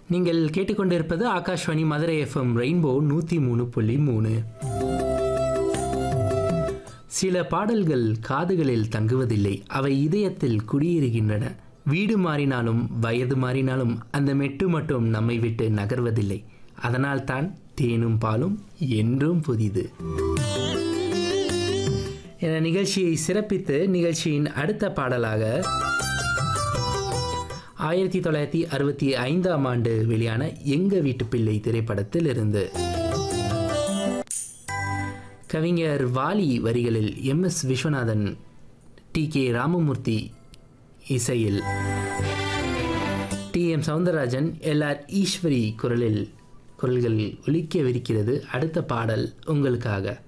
நீங்கள் கேட்டுக்கொண்டிருப்பது Akashvani Madurai FM rainbow நூற்றி மூணு புள்ளி மூணு சில பாடல்கள் காதுகளில் தங்குவதில்லை அவை இதயத்தில் குடியேறுகின்றன வீடு மாறினாலும் வயது மாறினாலும் அந்த மெட்டு மட்டும் நம்மை விட்டு நகர்வதில்லை அதனால்தான் தேனும் பாலும் என்றும் புதிது என நிகழ்ச்சியை சிறப்பித்து நிகழ்ச்சியின் அடுத்த பாடலாக ஆயிரத்தி தொள்ளாயிரத்தி அறுபத்தி ஐந்தாம் ஆண்டு வெளியான எங்க வீட்டு பிள்ளை திரைப்படத்தில் இருந்து கவிஞர் வாலி வரிகளில் M S Viswanathan T K Ramamoorthy இசையில் T M Soundararajan L R Eswari குரலில் குரல்கள் ஒலிக்கவிருக்கிறது அடுத்த பாடல் உங்களுக்காக